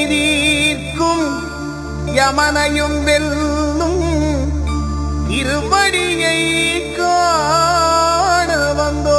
தீர்க்கும் யமனையும் வெல்லும் இருபடியை காண வந்தோம்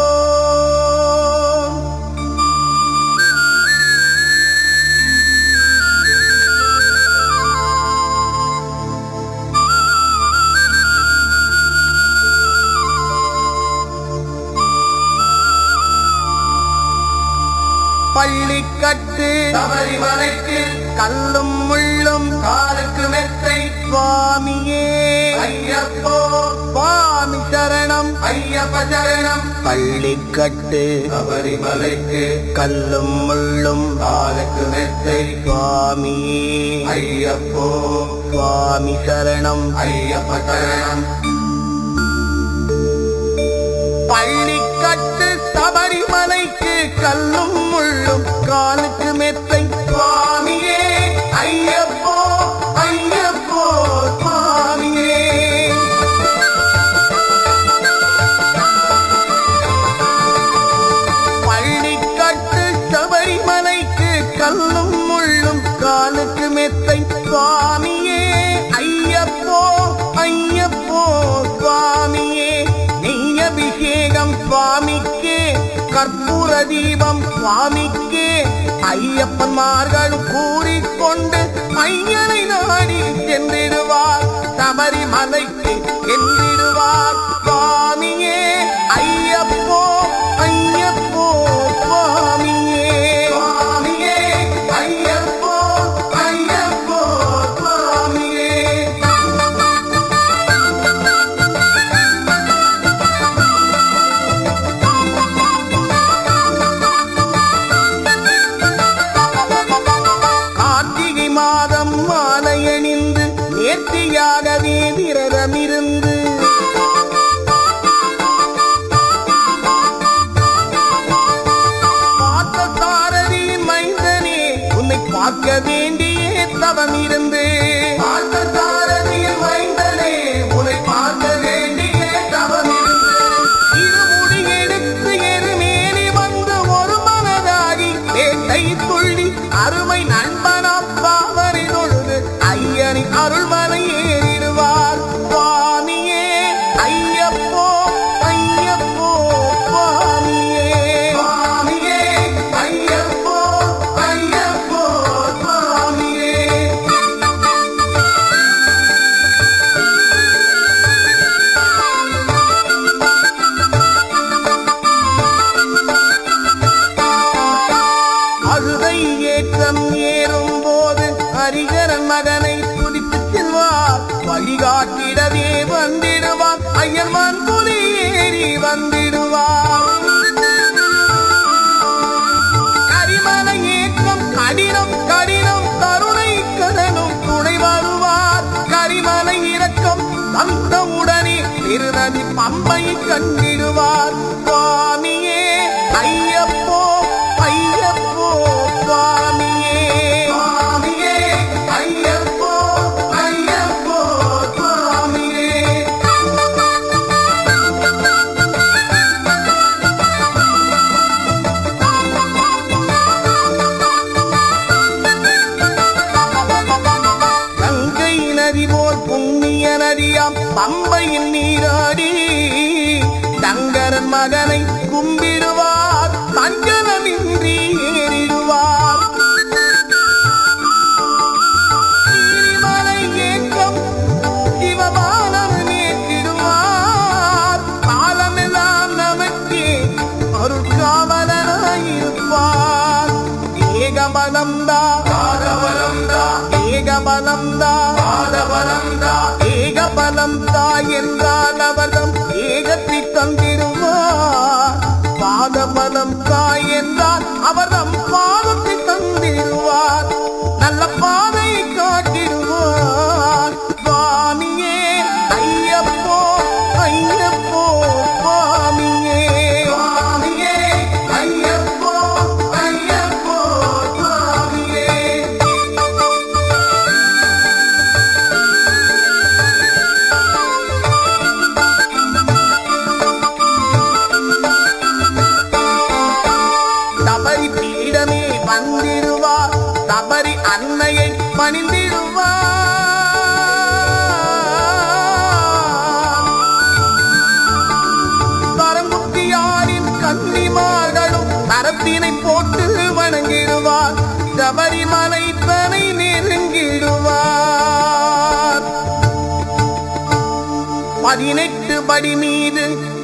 பள்ளிக்கட்டு சபரிமலைக்கு கல்லும் முள்ளும் காலுக்கு மெத்தை சுவாமியே ஐயப்போ சுவாமி சரணம் ஐயப்ப சரணம் பள்ளிக்கட்டு சபரிமலைக்கு கல்லும் முள்ளும் காலுக்கு மெத்தை சுவாமியே ஐயப்போ சுவாமி சரணம் ஐயப்ப சரணம் பள்ளிக்கட்டு சபரிமலைக்கு கல்லும் முள்ளும் காலுக்கு மெத்தை சுவாமியே ஐயப்போ ஐயப்போ சுவாமியே பள்ளிக்கட்டு சபரிமலைக்கு கல்லும் முள்ளும் காலுக்கு மெத்தை சுவாமியே ஐயப்போ ஐயப்போ சுவாமியே நெய் அபிஷேகம் சுவாமிக்கே கற்பூர தீபம் சுவாமிக்கே ஐயப்பன்மார்களும் கூறிக்கொண்டு ஐயனை நாடி சென்றிடுவார் சபரிமலைக்கு சென்றிடுவார் சுவாமியே ஐயப்போ ஐயப்போ சுவாமியே சுவாமியே ஐயப்போ ஐயப்போ சுவாமியே கார்த்திகை மாதம் மாலையணிந்து நேர்த்தியாகவே விரதமிருந்து பார்த்த சாரதியின் மைந்தனே உன்னை பார்க்க வேண்டியே தவம் இருந்து பார்த்தசாரதியில் வைந்தனே உன்னை பார்க்க வேண்டிய தவமிருந்து இருமுடி எடுத்து எருமேலி வந்து ஒரு மனதாகி வேட்டை துள்ளி அருமை நண்பனாம் பாவரை தொழுது ஐயனை அருள்மலை ஏறிடுவார் சுவாமியே ஐயப்போ ஐயப்போ சுவாமியே சுவாமியே ஐயப்போ ஐயப்போ சுவாமியே அழுதை ஏற்றம் ஏறும் போது ஹரிகரன் மகனை துடித்து செல்வார் வழிகாட்டிடவே வந்திடுவார் ஐயன்மான் புலி ஏறி வந்திடுவார் கரிமலை ஏற்றம் கடினம் கடினம் கருணை கடனும் துணை வருவார் கரிமலை இறக்கம் வந்தவுடனே திருநதி பம்பை கண்டிடுவார் சுவாமியே ஐயப்போ ஐயப்போ சுவாமியே சுவாமியே ஐயப்போ ஐயப்போ சுவாமியே கங்கை நதி போல் புண்ணிய நதியாம் பம்பையில் நீராடி சங்கரன் மகனை கும்பிடுவார் சஞ்சலமின்றி ஏறிடுவார் நீலிமலை ஏக்கம் சிவபாலன் நேற்றிடுவார் காலமெல்லாம் நமக்கே அருட்காவலனாயிருப்பார் ஏகபலம்தா பாதவரம்தா ஏகபலம்தா பாதவரம்தா ஏகபலம் தாய் என்றால் அவர்தம் ஏகத்தை தந்திடுவார் பாதபலம் தாய் என்றால் அவர்தம் பாதத்தை தந்திடுவார் நல்ல பாதை காட்டிடுவார் சுவாமியே ஐயப்போ ஐயப்போ சுவாமியே சுவாமியே ஐயப்போ ஐயப்போ சுவாமியே தபரி உன்னிடமே வந்திடுவார் சபரி அன்னையை பணிந்திடுவார் கரங்குத்தியாரின் கன்னிமார்களும் கரத்தினை போட்டு வணங்கிடுவார் சபரிமலை தனை நெருங்கிடுவார் பதினெட்டு படி மீது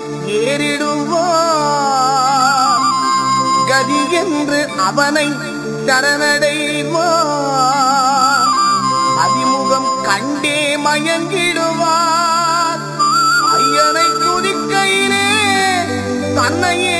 ஏறிடுவார் கதி என்று அவனை சரணடைவார் அதிமுகம் கண்டே மயங்கிடுவார் ஐயனை துதிக்கையிலே தன்னையே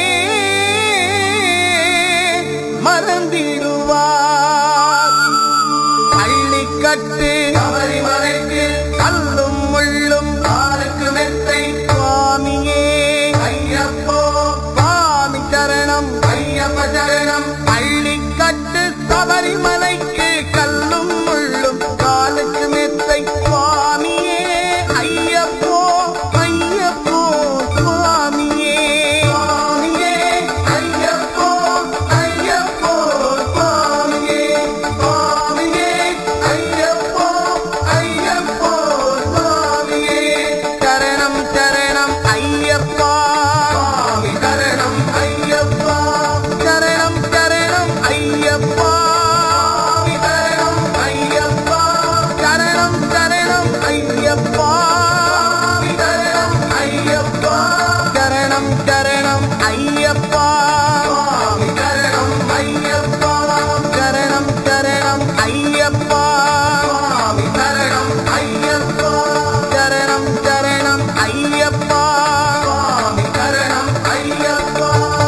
மறந்திடுவார் பள்ளிக்கட்டு சபரிமலைக்கு கல்லும் முள்ளும் காலுக்கு மெத்தை சுவாமியே ஐயப்போ சுவாமி சரணம் ஐயப்ப சரணம் பள்ளிக்கட்டு சபரிமலைக்கு கல்லும் முள்ளும் காலுக்கு மெத்தை சுவாமியே ஐயப்போ ஐயப்போ சுவாமியே சுவாமியே ஐயப்போ ஐயப்போ சுவாமியே சுவாமியே ஐயப்போ ஐயப்போ சுவாமியே சரணம் சரணம் ஐயப்பா சுவாமி சரணம் ஐயப்பா சரணம் சரணம் ஐயப்பா சுவாமி சரணம் ஐயப்பா சரணம் சரணம் ஐயப்பா சுவாமி சரணம் ஐயப்பா சரணம் சரணம் ஐயப்பா சுவாமி சரணம் ஐயப்பா சரணம் சரணம் ஐயப்பா சுவாமி சரணம் ஐயப்பா சரணம் சரணம் ஐயப்பா சுவாமி சரணம் ஐயப்பா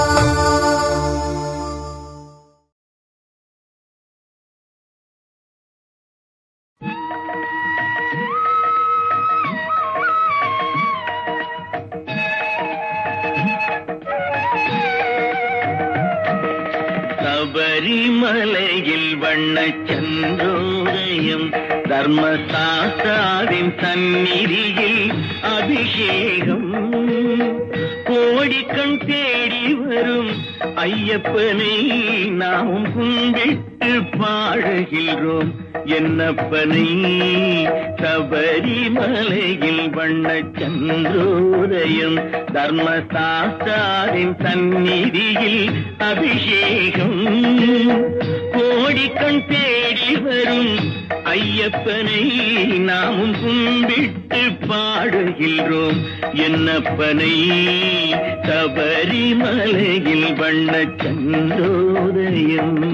சபரிமலையில் வண்ண சந்திரோதயம் தர்மசாஸ்திராவின் சந்நிதியில் அபிஷேகம் கோடிக்கண் தேடி வரும் ஐயப்பனை நாம் கும்பிட்டு பாடுகின்றோம் என்னப்பனை சபரிமலையில் வண்ண சந்திரோதயம் தர்மசாஸ்திராவின் சந்நிதியில் அபிஷேகம் கோடிக்கண் தேடி வரும் ஐயப்பனை நாமும் கும்பிட்டு பாடுகின்றோம் என்னப்பனை சபரிமலையில் வண்ண சந்திரோதயம்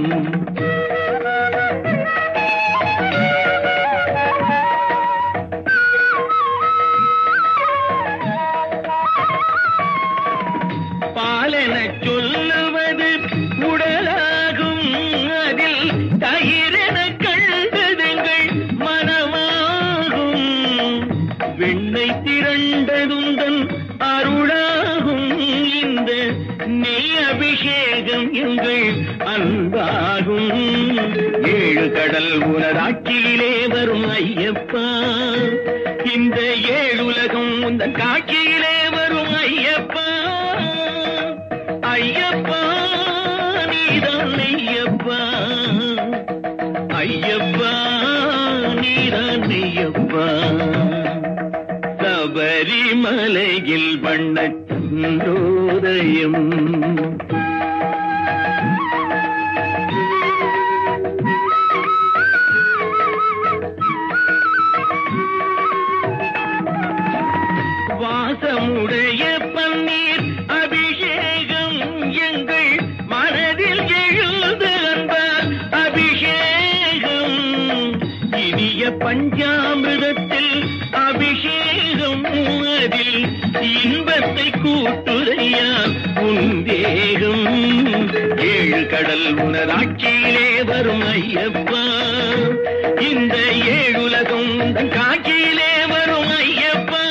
பாலென சொல்லுவது உடலாகும் அதில் தயிரென கண்டதுங்கள் மனமாகும் வெண்ணை திரண்டதுந்தன் அருளாகும் இந்த நெய் அபிஷேகம் எங்கள் அன்பாகும் ஏழு கடல் உனதாட்சியிலே வரும் ஐயப்பா இந்த ஏழுலகம் உந்தன் காட்சியிலே வரும் ஐயப்பா ஐயப்பா நீதான் ஐயப்பா ஐயப்பா நீதான் ஐயப்பா சபரிமலையில் வண்ண சந்திரோதயம் வாசமுடைய பன்னீர் அபிஷேகம் எங்கள் மனதில் எழுத அன்பார் அபிஷேகம் இனிய பஞ்சாமிரத்தில் அபிஷேகம் அதில் இன்பத்தை கூட்டுரையா உந்தேகம் ஏழு கடல் உனதாட்சியிலே வரும் ஐயப்பா இந்த ஏழுலகம் உந்தன் காட்சியிலே வரும் ஐயப்பா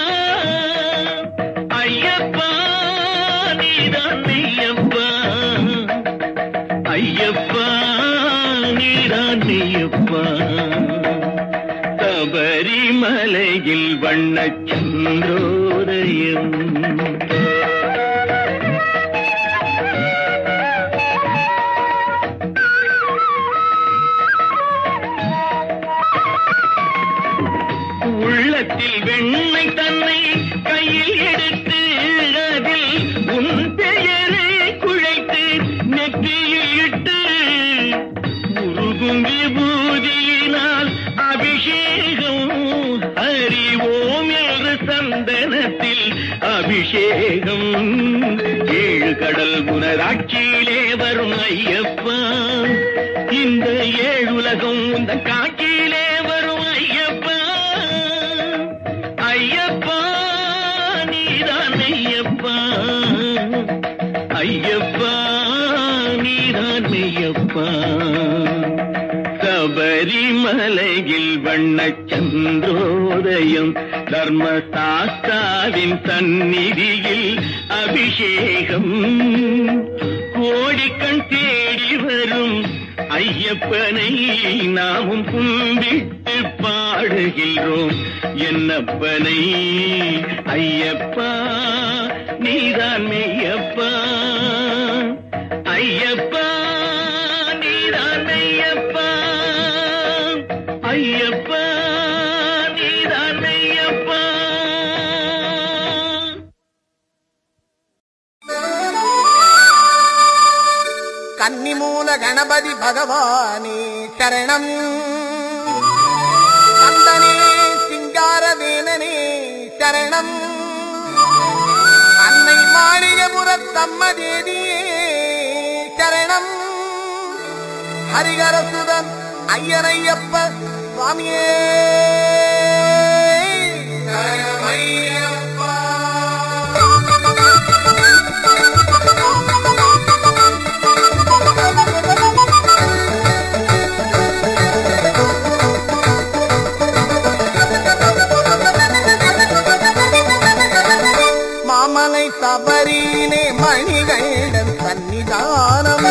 ஐயப்பா நீதான் ஐயப்பா ஐயப்பா நீதான் ஐயப்பா சபரிமலையில் வண்ண சந்திரோதயம் மண்ணை கையில் எடுத்து அதில் உன் பெயரை குழைத்து நெற்றியில் இட்டு உருகும் விபூதியினால் அபிஷேகம் அறிவோம் என்று சந்தனத்தில் அபிஷேகம் ஏழு கடல் புனராட்சியிலே வரும் ஐயப்பா இந்த ஏழுலகம் இந்த காட்சியிலே வரும் ஐயப்பா ஐயப்பா நீதான் ஐயப்பா ஐயப்பா நீதான் ஐயப்பா சபரிமலையில் வண்ணச் சந்திரோதயம் தர்மசாஸ்தாவின் சந்நிதியில் அபிஷேகம் கோடிக்கண் தேடி வரும் ஐயப்பனை நாமும் கும்பிட்டு பாடுகின்றோம் என்னப்பனை ஐயப்பா நீதான் மெய்யப்பா ஐயப்பா நீதான் மெய்யப்பா ஐயப்பா நீதான் மெய்யப்பா கன்னிமூல கணபதி பகவானே சரணம் கந்தனே சிங்காரவேலனே சரணம் அன்னை மாளிகபுரத்தம்ம தேவியே சரணம் ஹரிகரசுதன் ஐயனையப்ப சுவாமியே மாமலை சபரியிலே மணிகண்டன் சன்னிதானம்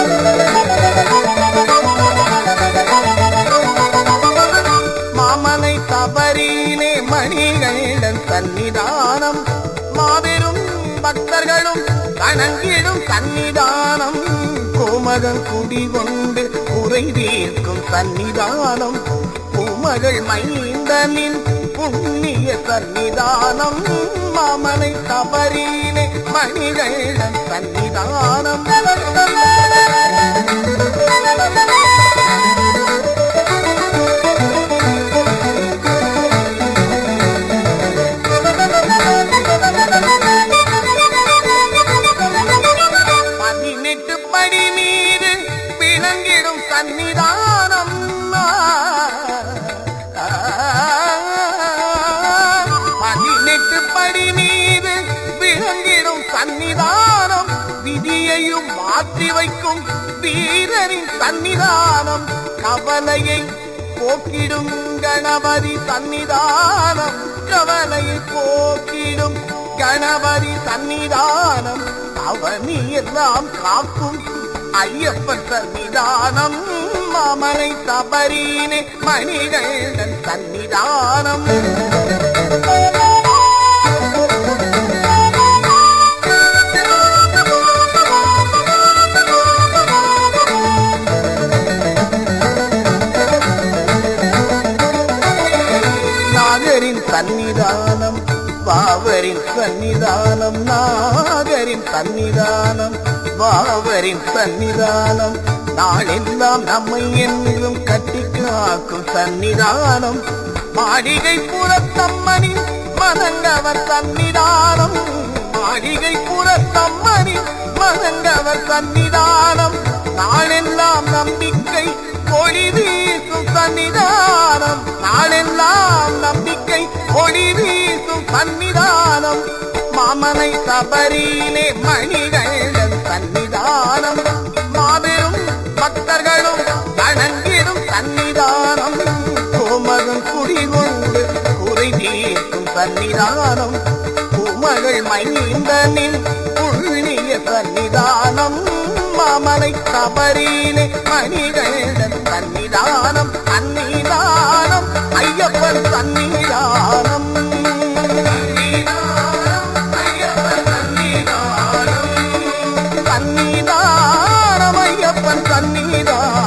மாமலை சபரியிலே மணிகண்டன் சன்னிதானம் மாபெரும் பக்தர்களும் வணங்கிடும் சன்னிதானம் கோமகன் குடிகொண்டு குறை தீர்க்கும் சன்னிதானம் பூமகள் மைந்தனின் புண்ணிய சன்னிதானம் மாமலை சபரியிலே மணிகண்டன் சன்னிதானம் பதினெட்டு படி மீது விளங்கிடும் சன்னிதானம் பதினெட்டு படி மீது விளங்கிடும் சன்னிதானம் விதியையும் மாற்றி வைக்கும் வீரரின் சன்னிதானம் கவலையை போக்கிடும் கணபதி சன்னிதானம் கவலையை போக்கிடும் கணபதி சன்னிதானம் அவனி எல்லாம் காக்கும் ஐயப்பன் சன்னிதானம் மாமலை சபரினே மணிகண்டன் சன்னிதானம் நாகரின் சன்னிதானம் பாவரின் சன்னிதானம் நாகரின் சன்னிதானம் பாவரின் சன்னிதானம் நாளெல்லாம் நம்மை என்றும் கட்டி காக்கும் சன்னிதானம் மாளிகை புறத்தம்மனின் மனங்கவர் சன்னிதானம் மாளிகை புறத்தம்மனின் மனங்கவர் சன்னிதானம் நாளெல்லாம் நம்பிக்கை ஒளி வீசும் சன்னிதானம் நாளெல்லாம் நம்பிக்கை ஒளி வீசும் சன்னிதானம் மாமனை சபரியிலே மணிகண்டன் சன்னிதானம் மாபெரும் பக்தர்களும் வணங்கிடும் சன்னிதானம் கோமகன் குடிகொண்டு குறை தீர்க்கும் சன்னிதானம் பூமகள் மைந்தனின் புள்ளிய சன்னிதானம் மாமலை சபரியிலே மணிகண்டன் சன்னிதானம் சன்னிதானம் ஐயப்பன் சன்னிதானம் சன்னிதானம் ஐயப்பன் சன்னிதானம்